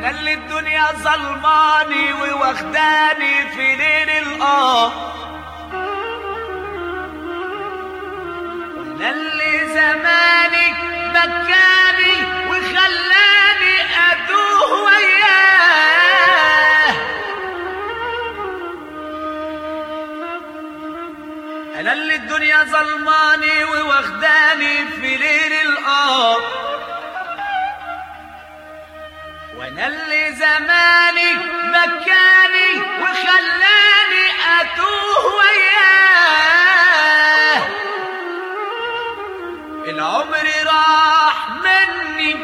انا اللي الدنيا ظلماني وواخداني في ليل القاه وانا اللي زماني مكاني وخلاني اتوه وياه انا اللي الدنيا ظلماني وواخداني في ليل القاه وانا اللي زماني مكاني وخلاني اتوه وياه العمر راح مني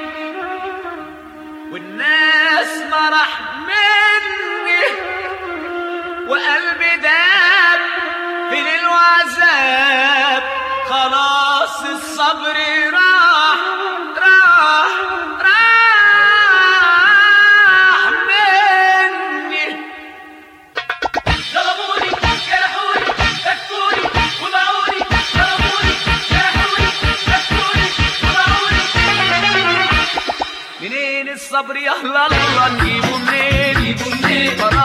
والناس ما راح مني وقلبي داب في الوعذاب خلاص الصبر راح راح راح مني ظلموني جرحوني فكوني وباعوني ظلموني جرحوني فكوني وباعوني منين الصبر يا الله الله نجيبه منين نجيبه منين